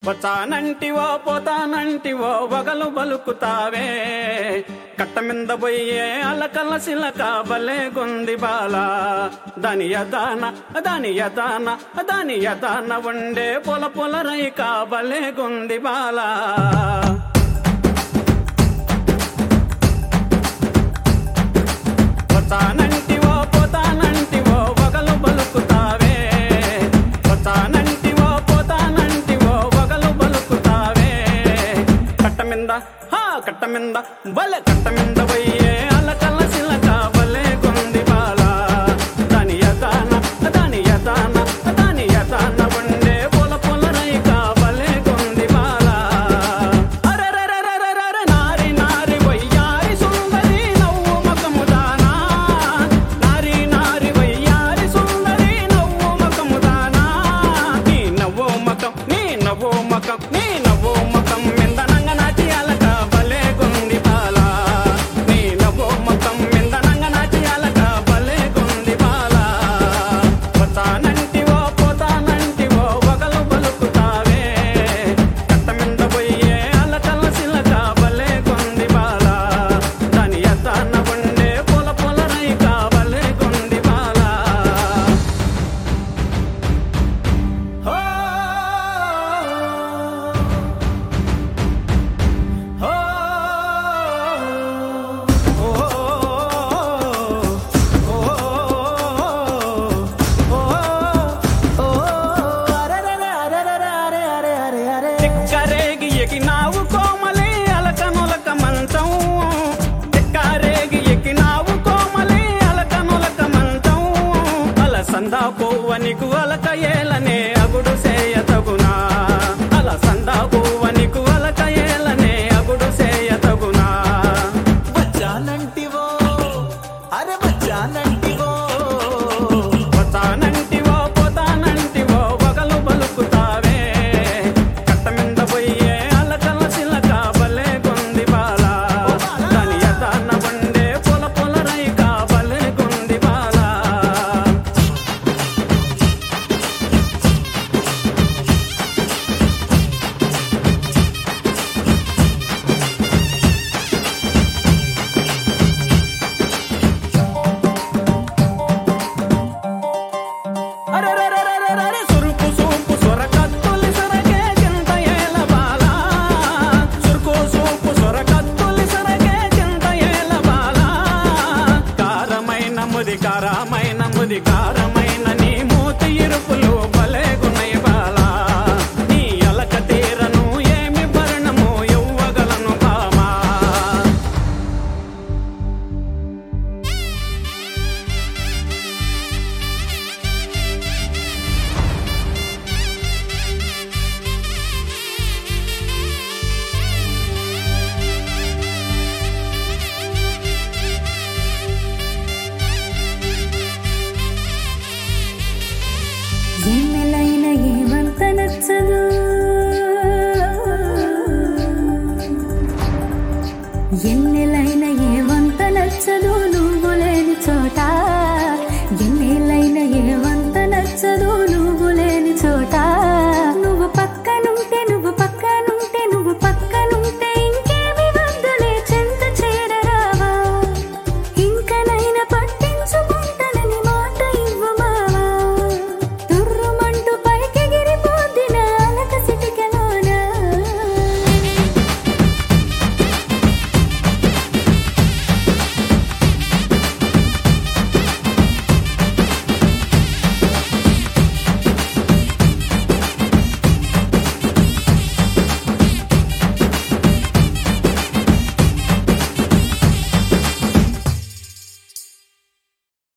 వచ్చానంటివో పోతానంటివో వగలు బలుకుతావే కట్ట మీద పోయే అలకల సిలక బలే గుంది బాల దాని యదాన దాని యదాన దాని యదాన ఉండే పొల పొల రైక బలే గుంది బాల వచ్చానంటివో పోతానంటివో వగలు బలుకుతావే వచ్చానంటివో పోతానంటివో వగలు బలుకుతావే కట్ట మింద హా కట్ట మింద బలె కట్ట మింద పోయే అలకల సిలక బలే గుంది బాల దాని యదాన దాని యదాన దాని యదాన ఉండే పొల పొల రైక బలే గుంది బాల అరెరెరెరెరెరె నారి నారి వయ్యారి సుందరి నవ్వు మకము దానా నారి నారి వయ్యారి సుందరి నవ్వు మకము దానా నీ నవ్వు మకం నీ నవ్వు మకం నీ నవ్వు మకం మింద నంగ నాటి అలక బలే గుంది బాల నీ నవ్వు మకం మింద నంగ నాటి అలక బలే గుంది బాల పోతానంటివో పోతానంటివో వగలు బలుకుతావే కట్ట మింద పోయే అలకల సిలక బలే గుంది బాల దాని ఎత్తాన ఉండే పొల పొల రైక బలే గుంది బాల హో హో చిక్కరేగి ఎగినావు కోమలి అలక నులక మంచం చిక్కరేగి ఎగినావు కోమలి అలక నులక మంచం అలసందా పువ్వ నీకు అలక ఏలనే అగుడు సేయ తగునా అలసందా పువ్వ నీకు అలక ఏలనే అగుడు సేయ తగునా వచ్చానంటివో అరే వచ్చానంటివో పోతానంటివో పోతానంటివో వగలు బలుకుతావే కట్ట మింద పోయే అలకల సిలక బలే గుంది బాల దాని యదాన వండే పొల పొల రైక బలే గుంది బాల అరెరెరెరెరెరె సురుకు సూపు సొరకత్తులి సొరకే చింత ఏల బాల సురుకు సూపు సొరకత్తులి సొరకే చింత ఏల బాల కారమైన ముది కారమైన ముది కారమైన నీ మూతి ఇరుపులు భలే గున్నయ బాల నీ అలక తీరను ఏమి భరణము ఇవ్వగలను బామా ఎన్నెలైన ఏమంత నచ్చదు ఎన్నెలైన ఏమంత నచ్చదు నువ్వు లేని చోట ఎన్నెలైన ఏమంత